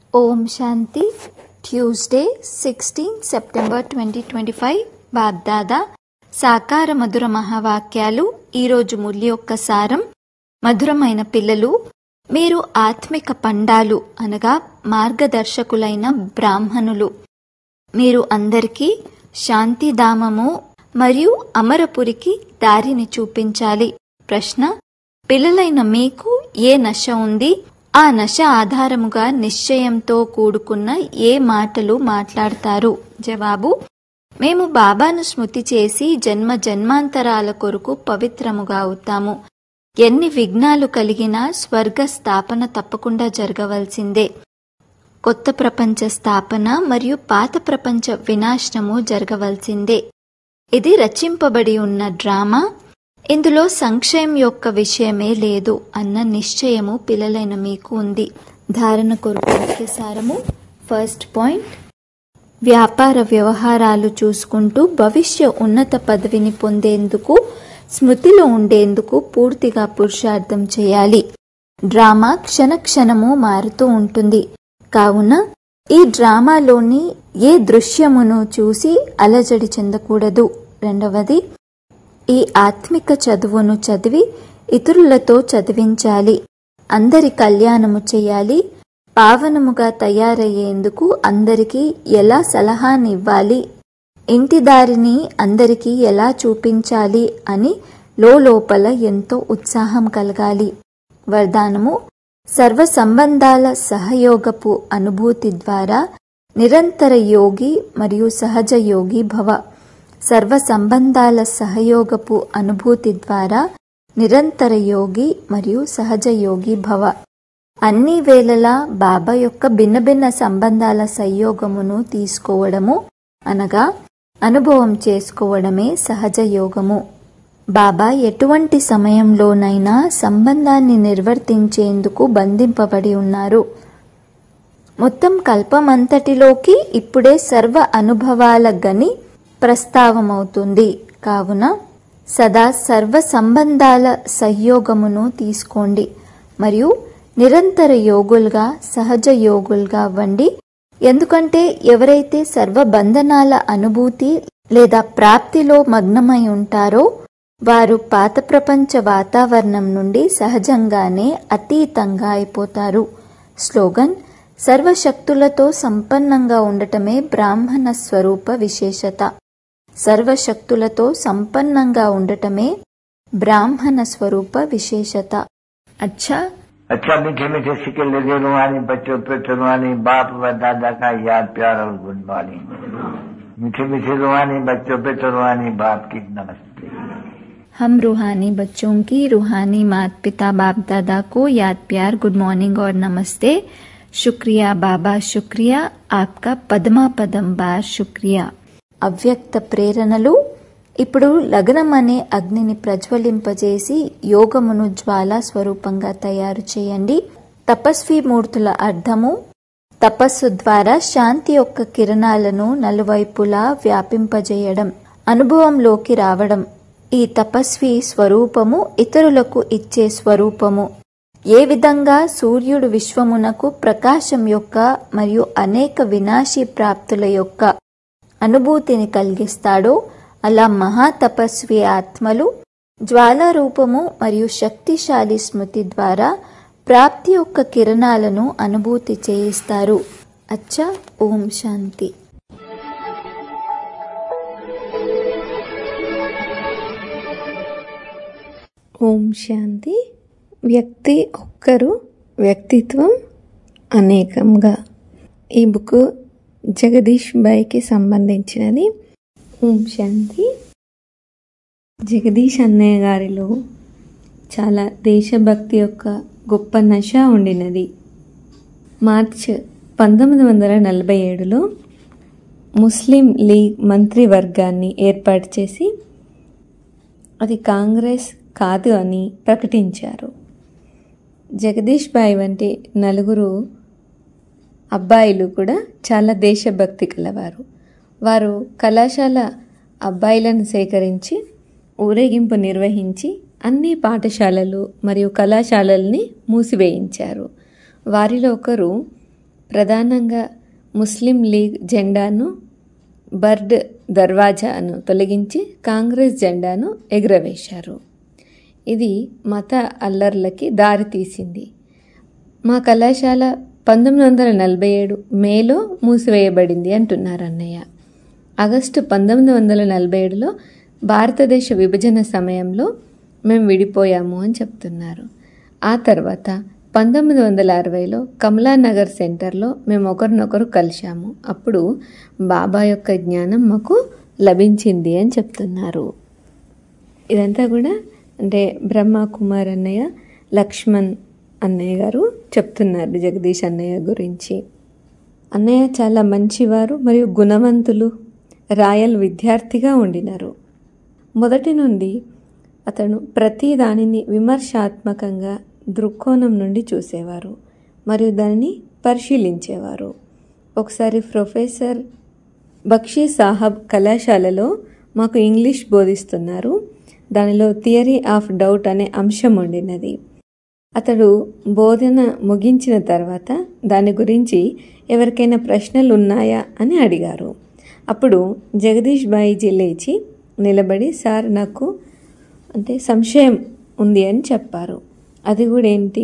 ఓం శాంతి Tuesday sixteen September twenty twenty five బాగ్దాదా సాకార మధుర మహావాక్యాలు ఈరోజు ముల్లి యొక్క సారం మధురమైన పిల్లలు మీరు ఆత్మిక పండాలు అనగా మార్గదర్శకులైన బ్రాహ్మణులు మీరు అందరికీ శాంతిధామము మరియు అమరపురికి దారిని చూపించాలి ప్రశ్న పిల్లలైన మీకు ఏ నశ ఉంది ఆ నశ ఆధారముగా నిశ్చయంతో కూడుకున్న ఏ మాటలు మాట్లాడతారు జవాబు మేము బాబాను స్మృతి చేసి జన్మ జన్మాంతరాల కొరకు పవిత్రముగా అవుతాము ఎన్ని విఘ్నాలు కలిగినా స్వర్గ స్థాపన తప్పకుండా జరగవలసిందే కొత్త ప్రపంచ స్థాపన మరియు పాత ప్రపంచ వినాశనము జరగవలసిందే ఇది రచింపబడి ఉన్న డ్రామా ఇందులో సంక్షయం యొక్క విషయమే లేదు అన్న నిశ్చయము పిల్లలైన మీకు ఉంది ధారణ కొరకు ముఖ్య సారము ఫస్ట్ పాయింట్ వ్యాపార వ్యవహారాలు చూసుకుంటూ భవిష్య ఉన్నత పదవిని పొందేందుకు స్మృతిలో ఉండేందుకు పూర్తిగా పురుషార్థం చేయాలి డ్రామా క్షణక్షణము మారుతూ ఉంటుంది కావున ఈ డ్రామాలోని ఏ దృశ్యమును చూసి అలజడి చెందకూడదు రెండవది ఈ ఆత్మిక చదువును చదివి ఇతరులతో చదివించాలి అందరి కళ్యాణము చేయాలి పావనముగా తయారయ్యేందుకు అందరికీ ఎలా సలహానివ్వాలి ఇంటి దారిని అందరికీ ఎలా చూపించాలి అని లోపల ఎంతో ఉత్సాహం కలగాలి వరదానము సర్వ సంబంధాల సహయోగపు అనుభూతి ద్వారా నిరంతర యోగి మరియు సహజ యోగి భవ సర్వ సంబంధాల సహయోగపు అనుభూతి ద్వారా నిరంతర యోగి మరియు సహజ యోగి భవ అన్ని వేళలా బాబా యొక్క భిన్న భిన్న సంబంధాల సంయోగమును తీసుకోవడము అనగా అనుభవం చేసుకోవడమే సహజ యోగము బాబా ఎటువంటి సమయంలోనైనా సంబంధాన్ని నిర్వర్తించేందుకు బంధింపబడి ఉన్నారు మొత్తం కల్పమంతటిలోకి ఇప్పుడే సర్వ అనుభవాల గని ప్రస్తావమవుతుంది కావున సదా సర్వ సంబంధాల సంయోగమును తీసుకోండి మరియు నిరంతర యోగులుగా సహజ యోగులుగా అవ్వండి ఎందుకంటే ఎవరైతే సర్వ బంధనాల అనుభూతి లేదా ప్రాప్తిలో మగ్నమై ఉంటారో వారు పాత ప్రపంచ వాతావరణం నుండి సహజంగానే అతీతంగా అయిపోతారు స్లోగన్ సర్వశక్తులతో సంపన్నంగా ఉండటమే బ్రాహ్మణ స్వరూప విశేషత సర్వశక్తులతో సంపన్నంగా ఉండటమే బ్రాహ్మణ స్వరూప విశేషత అచ్చా अच्छा मीठे मीठे सिक्के लगे रुहानी बच्चों पे रुहानी बाप व दादा का याद प्यार और गुड मॉर्निंग मीठे मीठे रुहानी बच्चों पे रुहानी बाप की नमस्ते हम रूहानी बच्चों की रूहानी माता पिता बाप दादा को याद प्यार गुड मॉर्निंग और नमस्ते शुक्रिया बाबा शुक्रिया आपका పదమా పదం బార్ శుక్రియా అవ్యక్త ప్రేరణలు ఇప్పుడు లగ్నం అనే అగ్నిని ప్రజ్వలింపజేసి యోగమును జ్వాలా స్వరూపంగా తయారు చేయండి తపస్వి మూర్తుల అర్థము తపస్సు ద్వారా శాంతి యొక్క కిరణాలను నలువైపులా వ్యాపింపజేయడం అనుభవంలోకి రావడం ఈ తపస్వి స్వరూపము ఇతరులకు ఇచ్చే స్వరూపము ఏ విధంగా సూర్యుడు విశ్వమునకు ప్రకాశం యొక్క మరియు అనేక వినాశీ ప్రాప్తుల యొక్క అనుభూతిని కలిగిస్తాడో అలా మహాతపస్వి ఆత్మలు జ్వాలారూపము మరియు శక్తిశాలి స్మృతి ద్వారా ప్రాప్తి యొక్క కిరణాలను అనుభూతి చేయిస్తారు అచ్చా ఓం శాంతి ఓం శాంతి వ్యక్తి ఒక్కరు వ్యక్తిత్వం అనేకంగా ఈ బుక్ జగదీష్ బాయ్కి సంబంధించినది ఓం శాంతి జగదీష్ అన్నయ్య గారిలో చాలా దేశభక్తి యొక్క గొప్ప నశ ఉండినది మార్చ్ పంతొమ్మిది వందల నలభై ఏడులో ముస్లిం లీగ్ మంత్రివర్గాన్ని ఏర్పాటు చేసి అది కాంగ్రెస్ కాదు అని ప్రకటించారు జగదీష్ బాయ్ వంటి నలుగురు అబ్బాయిలు కూడా చాలా దేశభక్తి కలవారు వారు కళాశాల అబ్బాయిలను సేకరించి ఊరేగింపు నిర్వహించి అన్ని పాఠశాలలు మరియు కళాశాలల్ని మూసివేయించారు వారిలో ఒకరు ప్రధానంగా ముస్లిం లీగ్ జెండాను బర్డ్ దర్వాజాను తొలగించి కాంగ్రెస్ జెండాను ఎగురవేశారు ఇది మత అల్లర్లకి దారితీసింది మా కళాశాల పంతొమ్మిది వందల నలభై ఏడు మేలో మూసివేయబడింది అంటున్నారు అన్నయ్య ఆగస్టు పంతొమ్మిది వందల నలభై ఏడులో భారతదేశ విభజన సమయంలో మేము విడిపోయాము అని చెప్తున్నారు ఆ తర్వాత పంతొమ్మిది వందల అరవైలో కమలానగర్ సెంటర్లో మేము ఒకరినొకరు కలిశాము అప్పుడు బాబా యొక్క జ్ఞానం మాకు లభించింది అని చెప్తున్నారు ఇదంతా కూడా అంటే బ్రహ్మ కుమార్ అన్నయ్య లక్ష్మణ్ అన్నయ్య గారు చెప్తున్నారు జగదీష్ అన్నయ్య గురించి అన్నయ్య చాలా మంచివారు మరియు గుణవంతులు రాయల్ విద్యార్థిగా ఉండినారు మొదటి నుండి అతను ప్రతి దానిని విమర్శాత్మకంగా దృక్కోణం నుండి చూసేవారు మరియు దానిని పరిశీలించేవారు ఒకసారి ప్రొఫెసర్ బక్షీ సాహబ్ కళాశాలలో మాకు ఇంగ్లీష్ బోధిస్తున్నారు దానిలో థియరీ ఆఫ్ డౌట్ అనే అంశం ఉండినది అతడు బోధన ముగించిన తర్వాత దాని గురించి ఎవరికైనా ప్రశ్నలు ఉన్నాయా అని అడిగారు అప్పుడు జగదీష్ బాయిజీ లేచి నిలబడి సార్ నాకు అంటే సంశయం ఉంది అని చెప్పారు అది కూడా ఏంటి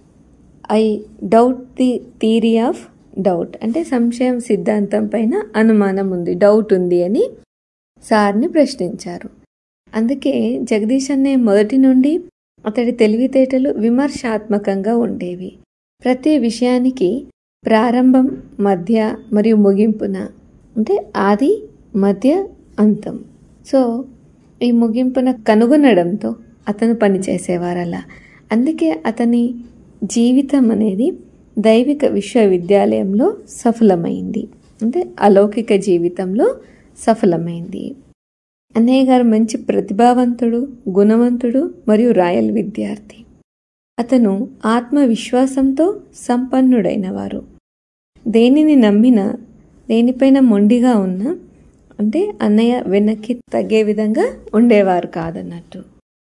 I doubt the theory of doubt అంటే సంశయం సిద్ధాంతం పైన అనుమానం ఉంది డౌట్ ఉంది అని సార్ని ప్రశ్నించారు అందుకే జగదీష్ అనే మొదటి నుండి అతడి తెలివితేటలు విమర్శాత్మకంగా ఉండేవి ప్రతి విషయానికి ప్రారంభం మధ్య మరియు ముగింపున అంటే ఆది మధ్య అంతం సో ఈ ముగింపున కనుగొనడంతో అతను పనిచేసేవారు అలా అందుకే అతని జీవితం అనేది దైవిక విశ్వవిద్యాలయంలో సఫలమైంది అంటే అలౌకిక జీవితంలో సఫలమైంది అన్నయ్య గారు మంచి ప్రతిభావంతుడు గుణవంతుడు మరియు రాయల్ విద్యార్థి అతను ఆత్మవిశ్వాసంతో సంపన్నుడైన వారు దేనిని నమ్మినా దేనిపైన మొండిగా ఉన్నా అంటే అన్నయ్య వెనక్కి తగ్గే విధంగా ఉండేవారు కాదన్నట్టు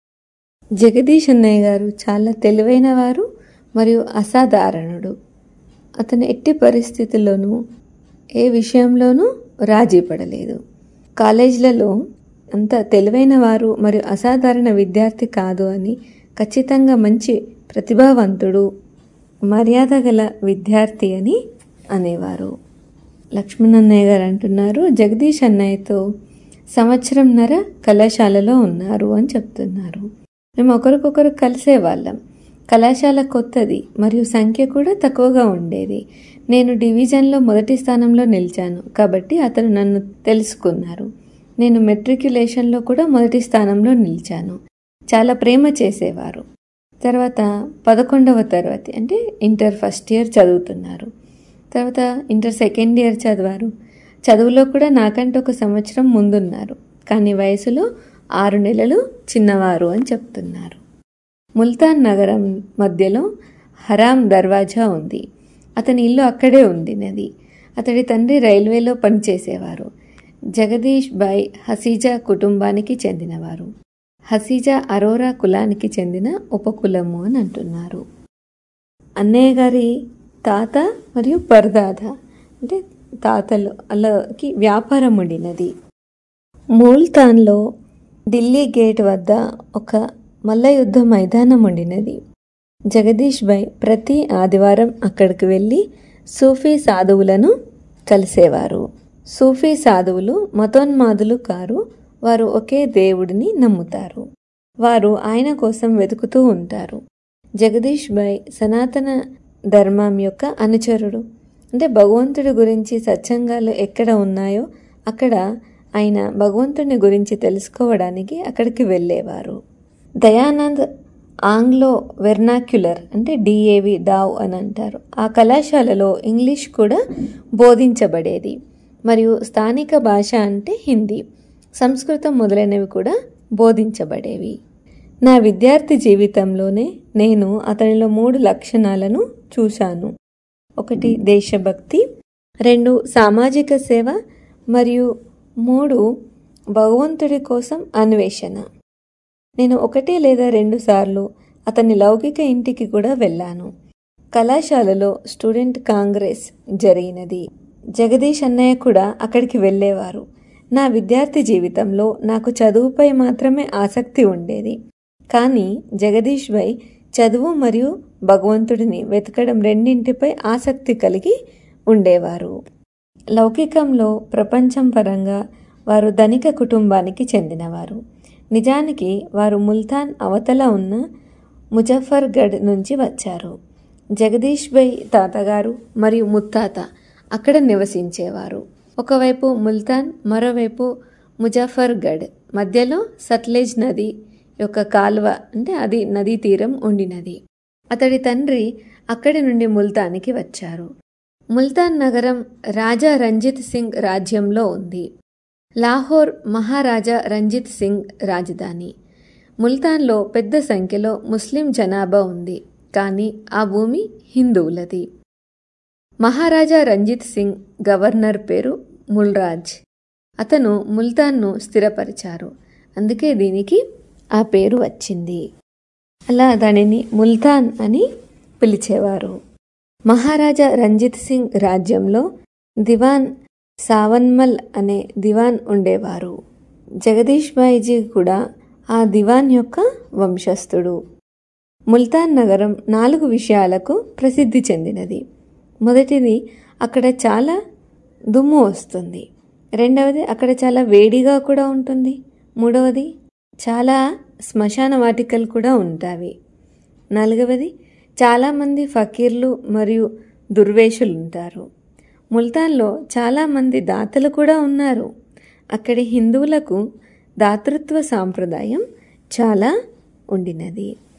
జగదీష్ అన్నయ్య గారు చాలా తెలివైన వారు మరియు అసాధారణుడు అతను ఎట్టి పరిస్థితుల్లోనూ ఏ విషయంలోనూ రాజీ పడలేదు కాలేజీలలో అంత తెలివైన వారు మరియు అసాధారణ విద్యార్థి కాదు అని ఖచ్చితంగా మంచి ప్రతిభావంతుడు మర్యాద గల విద్యార్థి అని అనేవారు లక్ష్మణ్ అన్నయ్య గారు అంటున్నారు జగదీష్ అన్నయ్యతో సంవత్సరంన్నర కళాశాలలో ఉన్నారు అని చెప్తున్నారు మేము ఒకరికొకరు కలిసేవాళ్ళం కళాశాల కొత్తది మరియు సంఖ్య కూడా తక్కువగా ఉండేది నేను డివిజన్లో మొదటి స్థానంలో నిలిచాను కాబట్టి అతను నన్ను తెలుసుకున్నారు నేను మెట్రిక్యులేషన్లో కూడా మొదటి స్థానంలో నిలిచాను చాలా ప్రేమ చేసేవారు తర్వాత పదకొండవ తరగతి అంటే ఇంటర్ ఫస్ట్ ఇయర్ చదువుతున్నారు తర్వాత ఇంటర్ సెకండ్ ఇయర్ చదివారు చదువులో కూడా నాకంటే ఒక సంవత్సరం ముందున్నారు కానీ వయసులో ఆరు నెలలు చిన్నవారు అని చెప్తున్నారు ముల్తాన్ నగరం మధ్యలో హరాం దర్వాజా ఉంది అతని ఇల్లు అక్కడే ఉంది నది అతడి తండ్రి రైల్వేలో పనిచేసేవారు జగదీష్ బాయ్ హసీజా కుటుంబానికి చెందినవారు హసీజా అరోరా కులానికి చెందిన ఉపకులము అని అంటున్నారు అన్నయ్య గారి తాత మరియు పరదాద అంటే తాతలు అలాకి వ్యాపారం ఉండినది మూల్తాన్లో ఢిల్లీ గేట్ వద్ద ఒక మల్లయుద్ధ మైదానం ఉండినది జగదీష్ భాయ్ ప్రతి ఆదివారం అక్కడికి వెళ్ళి సూఫీ సాధువులను కలిసేవారు సూఫీ సాధువులు మతోన్మాదులు కారు వారు ఒకే దేవుడిని నమ్ముతారు వారు ఆయన కోసం వెతుకుతూ ఉంటారు జగదీష్ భాయ్ సనాతన ధర్మం యొక్క అనుచరుడు అంటే భగవంతుడి గురించి సత్సంగాలు ఎక్కడ ఉన్నాయో అక్కడ ఆయన భగవంతుని గురించి తెలుసుకోవడానికి అక్కడికి వెళ్ళేవారు దయానంద్ ఆంగ్లో వెర్నాక్యులర్ అంటే డిఏవి డావ్ అని అంటారు ఆ కళాశాలలో ఇంగ్లీష్ కూడా బోధించబడేది మరియు స్థానిక భాష అంటే హిందీ సంస్కృతం మొదలైనవి కూడా బోధించబడేవి నా విద్యార్థి జీవితంలోనే నేను అతనిలో మూడు లక్షణాలను చూశాను ఒకటి దేశభక్తి రెండు సామాజిక సేవ మరియు మూడు భగవంతుడి కోసం అన్వేషణ నేను ఒకటి లేదా రెండు సార్లు అతని లౌకిక ఇంటికి కూడా వెళ్ళాను కళాశాలలో స్టూడెంట్ కాంగ్రెస్ జరిగినది జగదీష్ అన్నయ్య కూడా అక్కడికి వెళ్ళేవారు నా విద్యార్థి జీవితంలో నాకు చదువుపై మాత్రమే ఆసక్తి ఉండేది కానీ జగదీష్ భాయ్ చదువు మరియు భగవంతుడిని వెతకడం రెండింటిపై ఆసక్తి కలిగి ఉండేవారు లౌకికంలో ప్రపంచం పరంగా వారు ధనిక కుటుంబానికి చెందినవారు నిజానికి వారు ముల్తాన్ అవతల ఉన్న ముజఫర్గఢ్ నుంచి వచ్చారు జగదీష్ భాయ్ తాతగారు మరియు ముత్తాత అక్కడ నివసించేవారు ఒకవైపు ముల్తాన్ మరోవైపు ముజఫర్గఢ్ మధ్యలో సట్లెజ్ నది యొక్క కాలువ అంటే అది నదీ తీరం ఉండినది అతడి తండ్రి అక్కడి నుండి ముల్తానికి వచ్చారు ముల్తాన్ నగరం రాజా రంజిత్ సింగ్ రాజ్యంలో ఉంది లాహోర్ మహారాజా రంజిత్ సింగ్ రాజధాని ముల్తాన్లో పెద్ద సంఖ్యలో ముస్లిం జనాభా ఉంది కానీ ఆ భూమి హిందువులది మహారాజా రంజిత్ సింగ్ గవర్నర్ పేరు ముల్రాజ్ అతను ముల్తాన్ను స్థిరపరిచారు అందుకే దీనికి ఆ పేరు వచ్చింది అలా దానిని ముల్తాన్ అని పిలిచేవారు మహారాజా రంజిత్ సింగ్ రాజ్యంలో దివాన్ సావన్మల్ అనే దివాన్ ఉండేవారు జగదీష్ బాయిజీ కూడా ఆ దివాన్ యొక్క వంశస్థుడు ముల్తాన్ నగరం నాలుగు విషయాలకు ప్రసిద్ధి చెందినది మొదటిది అక్కడ చాలా దుమ్ము వస్తుంది రెండవది అక్కడ చాలా వేడిగా కూడా ఉంటుంది మూడవది చాలా శ్మశాన వాటికలు కూడా ఉంటాయి నాలుగవది చాలామంది ఫకీర్లు మరియు దుర్వేషులు ఉంటారు ముల్తాన్లో చాలామంది దాతలు కూడా ఉన్నారు అక్కడి హిందువులకు దాతృత్వ సాంప్రదాయం చాలా ఉండినది